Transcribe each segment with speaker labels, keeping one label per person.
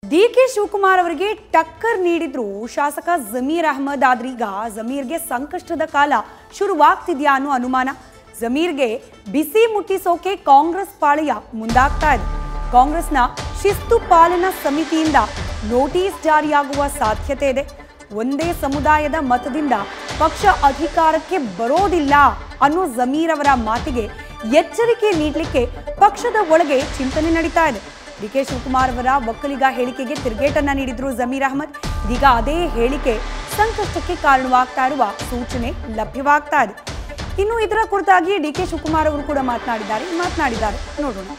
Speaker 1: D K Shivakumar ಅವರಿಗೆ ಟಕ್ಕರ್ ನೀಡಿದ್ರು ಶಾಸಕ ಜಮೀರ್ ಅಹಮದ್ ಆದ್ರೀಗ ಜಮೀರ್ಗೆ ಸಂಕಷ್ಟದ ಕಾಲ ಶುರುವಾಗ್ತಿದ್ಯಾ ಅನ್ನೋ ಅನುಮಾನ ಜಮೀರ್ಗೆ ಬಿಸಿ ಮುಟ್ಟಿಸೋಕೆ ಕಾಂಗ್ರೆಸ್ ಪಾಳೆಯ ಮುಂದಾಗ್ತಾ ಇದೆ ಕಾಂಗ್ರೆಸ್ನ ಶಿಸ್ತು ಪಾಲನಾ ಸಮಿತಿಯಿಂದ ನೋಟಿಸ್ ಜಾರಿಯಾಗುವ ಸಾಧ್ಯತೆ ಇದೆ ಒಂದೇ ಸಮುದಾಯದ ಮತದಿಂದ ಪಕ್ಷ ಅಧಿಕಾರಕ್ಕೆ ಬರೋದಿಲ್ಲ ಅನ್ನೋ ಜಮೀರ್ ಅವರ ಮಾತಿಗೆ ಎಚ್ಚರಿಕೆ ನೀಡಲಿಕ್ಕೆ ಪಕ್ಷದ ಒಳಗೆ ಚಿಂತನೆ ನಡೀತಾ ಇದೆ ಡಿ ಕೆ ಶಿವಕುಮಾರ್ ಅವರ ಒಕ್ಕಲಿಗ ಹೇಳಿಕೆಗೆ ತಿರುಗೇಟನ್ನ ನೀಡಿದ್ರು ಜಮೀರ್ ಅಹಮದ್ ಇದೀಗ ಅದೇ ಹೇಳಿಕೆ ಸಂಕಷ್ಟಕ್ಕೆ ಕಾರಣವಾಗ್ತಾ ಇರುವ ಸೂಚನೆ ಲಭ್ಯವಾಗ್ತಾ ಇದೆ ಇನ್ನು ಇದರ ಕುರಿತಾಗಿ ಡಿ ಕೆ ಶಿವಕುಮಾರ್ ಅವರು ಕೂಡ ಮಾತನಾಡಿದ್ದಾರೆ ಮಾತನಾಡಿದ್ದಾರೆ ನೋಡೋಣ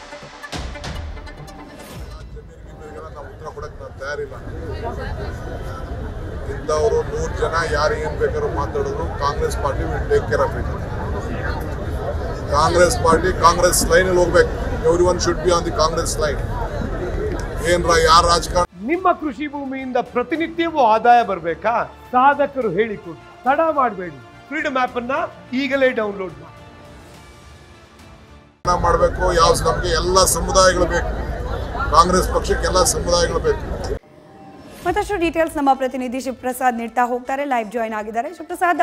Speaker 2: ಇವ್ರಿಗೆಲ್ಲ ನಾವು ಉತ್ತರ ಕೊಡಕ್ಕೆ ನಾವು ತಯಾರಿಲ್ಲ ಇಂಥವರು ನೂರು ಜನ ಯಾರು ಏನು ಬೇಕಾದ್ರೂ ಮಾತಾಡಿದ್ರು Congress party will take care of it Congress party Congress ಲೈನಲ್ಲಿ ಹೋಗ್ಬೇಕು everyone should be on the Congress line ಏನ್ರ ಯಾರು ರಾಜಕಾರಣ
Speaker 3: ನಿಮ್ಮ ಕೃಷಿ ಭೂಮಿಯಿಂದ ಪ್ರತಿನಿತ್ಯವೂ ಆದಾಯ ಬರಬೇಕಾ ಸಾಧಕರು ಹೇಳಿಕೊಡಿ ತಡ ಮಾಡಬೇಡಿ ಫ್ರೀಡಮ್ ಆಪ್ ಅನ್ನ ಈಗಲೇ ಡೌನ್ಲೋಡ್ ಮಾಡಿ
Speaker 2: ಮಾಡಬೇಕು ಯಾವ ನಮಗೆ ಎಲ್ಲ ಸಮುದಾಯಗಳು ಬೇಕು ಕಾಂಗ್ರೆಸ್ ಪಕ್ಷಕ್ಕೆ ಎಲ್ಲ ಸಮುದಾಯಗಳು ಬೇಕು
Speaker 1: ಮತ್ತಷ್ಟು ಡೀಟೇಲ್ಸ್ ನಮ್ಮ ಪ್ರತಿನಿಧಿ ಶಿವಪ್ರಸಾದ್ ನೀಡ್ತಾ ಹೋಗ್ತಾರೆ ಲೈವ್ ಜಾಯ್ನ್ ಆಗಿದ್ದಾರೆ ಶಿವಪ್ರಸಾದ್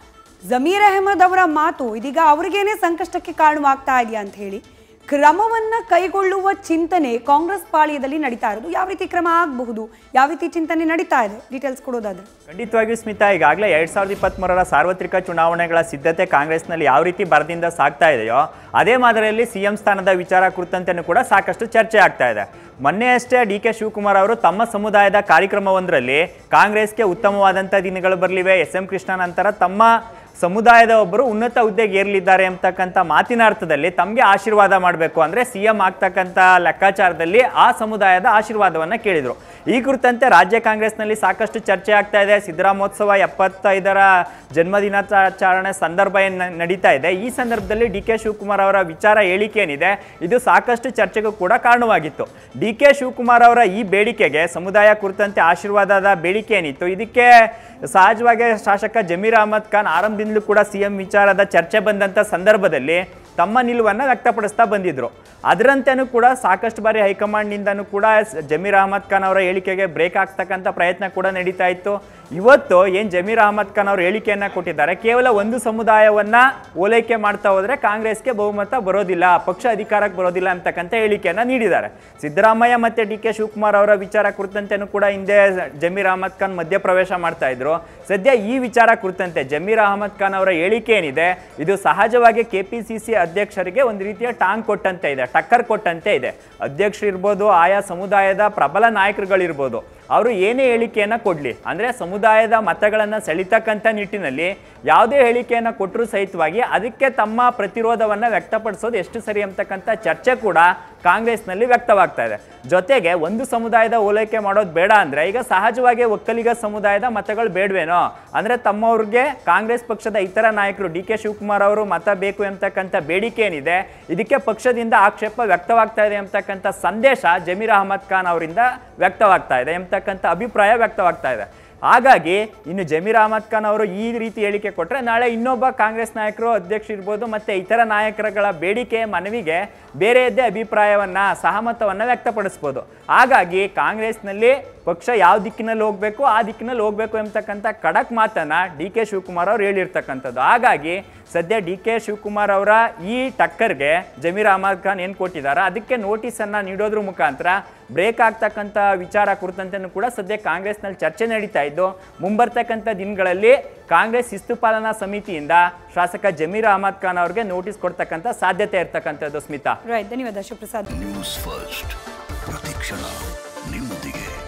Speaker 1: ಜಮೀರ್ ಅಹಮದ್ ಅವರ ಮಾತು ಇದೀಗ ಅವ್ರಿಗೇನೆ ಸಂಕಷ್ಟಕ್ಕೆ ಕಾರಣವಾಗ್ತಾ ಇದೆಯಾ ಅಂತ ಹೇಳಿ ಕ್ರಮವನ್ನ ಕೈಗೊಳ್ಳುವ ಚಿಂತನೆ ಕಾಂಗ್ರೆಸ್ ಪಾಳ್ಯದಲ್ಲಿ ನಡೀತಾ ಇರೋದು ಯಾವ ರೀತಿ ಕ್ರಮ ಆಗಬಹುದು ಯಾವ ರೀತಿ ಚಿಂತನೆ ನಡೀತಾ ಇದೆ ಡೀಟೇಲ್ಸ್ ಕೊಡೋದಾದ್ರೆ
Speaker 4: ಖಂಡಿತವಾಗಿಯೂ ಸ್ಮಿತಾ ಈಗಾಗಲೇ ಎರಡ್ ಸಾವಿರದ ಇಪ್ಪತ್ತ್ಮೂರರ ಸಾರ್ವತ್ರಿಕ ಚುನಾವಣೆಗಳ ಸಿದ್ಧತೆ ಕಾಂಗ್ರೆಸ್ನಲ್ಲಿ ಯಾವ ರೀತಿ ಬರದಿಂದ ಸಾಗ್ತಾ ಇದೆಯೋ ಅದೇ ಮಾದರಿಯಲ್ಲಿ ಸಿಎಂ ಸ್ಥಾನದ ವಿಚಾರ ಕುರಿತಂತೆಯೂ ಕೂಡ ಸಾಕಷ್ಟು ಚರ್ಚೆ ಆಗ್ತಾ ಇದೆ ಮೊನ್ನೆ ಅಷ್ಟೇ ಡಿ ಕೆ ಶಿವಕುಮಾರ್ ಅವರು ತಮ್ಮ ಸಮುದಾಯದ ಕಾರ್ಯಕ್ರಮವೊಂದರಲ್ಲಿ ಕಾಂಗ್ರೆಸ್ಗೆ ಉತ್ತಮವಾದಂಥ ದಿನಗಳು ಬರಲಿವೆ ಎಸ್ ಎಂ ಕೃಷ್ಣ ನಂತರ ತಮ್ಮ ಸಮುದಾಯದ ಒಬ್ಬರು ಉನ್ನತ ಹುದ್ದೆಗೆ ಏರಲಿದ್ದಾರೆ ಅಂತಕ್ಕಂಥ ಮಾತಿನ ಅರ್ಥದಲ್ಲಿ ತಮಗೆ ಆಶೀರ್ವಾದ ಮಾಡಬೇಕು ಅಂದರೆ ಸಿ ಎಂ ಆಗ್ತಕ್ಕಂಥ ಲೆಕ್ಕಾಚಾರದಲ್ಲಿ ಆ ಸಮುದಾಯದ ಆಶೀರ್ವಾದವನ್ನು ಕೇಳಿದರು ಈ ಕುರಿತಂತೆ ರಾಜ್ಯ ಕಾಂಗ್ರೆಸ್ನಲ್ಲಿ ಸಾಕಷ್ಟು ಚರ್ಚೆ ಆಗ್ತಾ ಇದೆ ಸಿದ್ದರಾಮೋತ್ಸವ ಎಪ್ಪತ್ತೈದರ ಜನ್ಮದಿನಾಚರಣೆ ಸಂದರ್ಭ ಏನು ನ- ನಡೀತಾ ಇದೆ ಈ ಸಂದರ್ಭದಲ್ಲಿ ಡಿ ಕೆ ಶಿವಕುಮಾರ್ ಅವರ ವಿಚಾರ ಹೇಳಿಕೆ ಏನಿದೆ ಇದು ಸಾಕಷ್ಟು ಚರ್ಚೆಗೂ ಕೂಡ ಕಾರಣವಾಗಿತ್ತು ಡಿ ಕೆ ಶಿವಕುಮಾರ್ ಅವರ ಈ ಬೇಡಿಕೆಗೆ ಸಮುದಾಯ ಕುರಿತಂತೆ ಆಶೀರ್ವಾದದ ಬೇಡಿಕೆ ಏನಿತ್ತು ಇದಕ್ಕೆ ಸಹಜವಾಗಿ ಶಾಸಕ ಜಮೀರ್ ಅಹಮದ್ ಖಾನ್ ಆರಂಭದಿಂದಲೂ ಕೂಡ ಸಿ ಎಂ ವಿಚಾರದ ಚರ್ಚೆ ಬಂದಂಥ ಸಂದರ್ಭದಲ್ಲಿ ತಮ್ಮ ನಿಲುವನ್ನು ವ್ಯಕ್ತಪಡಿಸ್ತಾ ಬಂದಿದ್ರು ಅದರಂತೆನೂ ಕೂಡ ಸಾಕಷ್ಟು ಬಾರಿ ಹೈಕಮಾಂಡ್ನಿಂದನೂ ಕೂಡ ಸ್- ಜಮೀರ್ ಅಹಮದ್ ಖಾನ್ ಅವರ ಹೇಳಿಕೆಗೆ ಬ್ರೇಕ್ ಹಾಕ್ತಕ್ಕಂಥ ಪ್ರಯತ್ನ ಕೂಡ ನಡೀತಾ ಇತ್ತು ಇವತ್ತು ಏನು ಜಮೀರ್ ಅಹಮದ್ ಖಾನ್ ಅವರು ಹೇಳಿಕೆಯನ್ನು ಕೊಟ್ಟಿದ್ದಾರೆ ಕೇವಲ ಒಂದು ಸಮುದಾಯವನ್ನ ಓಲೈಕೆ ಮಾಡ್ತಾ ಹೋದ್ರೆ ಕಾಂಗ್ರೆಸ್ಗೆ ಬಹುಮತ ಬರೋದಿಲ್ಲ ಪಕ್ಷ ಅಧಿಕಾರಕ್ಕೆ ಬರೋದಿಲ್ಲ ಅಂತಕ್ಕಂಥ ಹೇಳಿಕೆಯನ್ನು ನೀಡಿದ್ದಾರೆ ಸಿದ್ದರಾಮಯ್ಯ ಮತ್ತೆ ಡಿ ಕೆ ಶಿವಕುಮಾರ್ ಅವರ ವಿಚಾರ ಕುರಿತಂತೆನೂ ಕೂಡ ಹಿಂದೆ ಜಮೀರ್ ಅಹಮದ್ ಖಾನ್ ಮಧ್ಯಪ್ರವೇಶ ಮಾಡ್ತಾ ಇದ್ರು ಸದ್ಯ ಈ ವಿಚಾರ ಕುರಿತಂತೆ ಜಮೀರ್ ಅಹಮದ್ ಖಾನ್ ಅವರ ಹೇಳಿಕೆ ಏನಿದೆ ಇದು ಸಹಜವಾಗಿ ಕೆ ಪಿ ಸಿ ಸಿ ಅಧ್ಯಕ್ಷರಿಗೆ ಒಂದು ರೀತಿಯ ಟಾಂಗ್ ಕೊಟ್ಟಂತೆ ಇದೆ ಟಕ್ಕರ್ ಕೊಟ್ಟಂತೆ ಇದೆ ಅಧ್ಯಕ್ಷರು ಇರ್ಬೋದು ಆಯಾ ಸಮುದಾಯದ ಪ್ರಬಲ ನಾಯಕರುಗಳಿರ್ಬೋದು ಅವರು ಏನೇ ಹೇಳಿಕೆಯನ್ನು ಕೊಡಲಿ ಅಂದರೆ ಸಮುದಾಯದ ಮತಗಳನ್ನು ಸೆಳಿತಕ್ಕಂಥ ನಿಟ್ಟಿನಲ್ಲಿ ಯಾವುದೇ ಹೇಳಿಕೆಯನ್ನು ಕೊಟ್ಟರೂ ಸಹಿತವಾಗಿ ಅದಕ್ಕೆ ತಮ್ಮ ಪ್ರತಿರೋಧವನ್ನು ವ್ಯಕ್ತಪಡಿಸೋದು ಎಷ್ಟು ಸರಿ ಅಂತಕ್ಕಂಥ ಚರ್ಚೆ ಕೂಡ ಕಾಂಗ್ರೆಸ್ನಲ್ಲಿ ವ್ಯಕ್ತವಾಗ್ತಾ ಇದೆ ಜೊತೆಗೆ ಒಂದು ಸಮುದಾಯದ ಓಲೈಕೆ ಮಾಡೋದು ಬೇಡ ಅಂದರೆ ಈಗ ಸಹಜವಾಗಿ ಒಕ್ಕಲಿಗ ಸಮುದಾಯದ ಮತಗಳು ಬೇಡವೇನೋ ಅಂದರೆ ತಮ್ಮವ್ರಿಗೆ ಕಾಂಗ್ರೆಸ್ ಪಕ್ಷದ ಇತರ ನಾಯಕರು ಡಿ ಕೆ ಶಿವಕುಮಾರ್ ಅವರು ಮತ ಬೇಕು ಎಂಬತಕ್ಕಂಥ ಬೇಡಿಕೆ ಏನಿದೆ ಇದಕ್ಕೆ ಪಕ್ಷದಿಂದ ಆಕ್ಷೇಪ ವ್ಯಕ್ತವಾಗ್ತಾ ಇದೆ ಎಂಬತಕ್ಕಂಥ ಸಂದೇಶ ಜಮೀರ್ ಅಹಮದ್ ಖಾನ್ ಅವರಿಂದ ವ್ಯಕ್ತವಾಗ್ತಾ ಇದೆ ಎಂಬತಕ್ಕಂಥ ಅಭಿಪ್ರಾಯ ವ್ಯಕ್ತವಾಗ್ತಾ ಇದೆ ಹಾಗಾಗಿ ಇನ್ನು ಜಮೀರ್ ಅಹಮದ್ ಖಾನ್ ಅವರು ಈ ರೀತಿ ಹೇಳಿಕೆ ಕೊಟ್ಟರೆ ನಾಳೆ ಇನ್ನೊಬ್ಬ ಕಾಂಗ್ರೆಸ್ ನಾಯಕರು ಅಧ್ಯಕ್ಷ ಇರ್ಬೋದು ಮತ್ತು ಇತರ ನಾಯಕರುಗಳ ಬೇಡಿಕೆ ಮನವಿಗೆ ಬೇರೆಯದ್ದೇ ಅಭಿಪ್ರಾಯವನ್ನ ಸಹಮತವನ್ನು ವ್ಯಕ್ತಪಡಿಸ್ಬೋದು ಹಾಗಾಗಿ ಕಾಂಗ್ರೆಸ್ನಲ್ಲಿ ಪಕ್ಷ ಯಾವ ದಿಕ್ಕಿನಲ್ಲಿ ಹೋಗಬೇಕು ಆ ದಿಕ್ಕಿನಲ್ಲಿ ಹೋಗಬೇಕು ಎಂಬತಕ್ಕಂಥ ಖಡಕ್ ಮಾತನ್ನ ಡಿ ಕೆ ಶಿವಕುಮಾರ್ ಅವರು ಹೇಳಿರ್ತಕ್ಕಂಥದ್ದು ಹಾಗಾಗಿ ಸದ್ಯ ಡಿ ಕೆ ಶಿವಕುಮಾರ್ ಅವರ ಈ ಟಕ್ಕರ್ಗೆ ಜಮೀರ್ ಅಹಮದ್ ಖಾನ್ ಏನು ಕೊಟ್ಟಿದ್ದಾರೆ ಅದಕ್ಕೆ ನೋಟಿಸನ್ನು ನೀಡೋದ್ರ ಮುಖಾಂತರ ಬ್ರೇಕ್ ಆಗ್ತಕ್ಕಂಥ ವಿಚಾರ ಕುರಿತಂತೆನೂ ಕೂಡ ಸದ್ಯ ಕಾಂಗ್ರೆಸ್ನಲ್ಲಿ ಚರ್ಚೆ ನಡೀತಾ ಇದ್ದು ಮುಂಬರ್ತಕ್ಕಂಥ ದಿನಗಳಲ್ಲಿ ಕಾಂಗ್ರೆಸ್ ಶಿಸ್ತು ಪಾಲನಾ ಸಮಿತಿಯಿಂದ ಶಾಸಕ ಜಮೀರ್ ಅಹಮದ್ ಖಾನ್ ಅವ್ರಿಗೆ ನೋಟಿಸ್ ಕೊಡ್ತಕ್ಕಂಥ ಸಾಧ್ಯತೆ ಇರ್ತಕ್ಕಂಥದ್ದು ಸ್ಮಿತಾ
Speaker 1: ರೈಟ್ ಧನ್ಯವಾದ ಶಿವಪ್ರಸಾದ್
Speaker 5: ನ್ಯೂಸ್ ಫಸ್ಟ್ ಪ್ರತಿಕ್ಷಣ ನಿಮ್ಮೊಂದಿಗೆ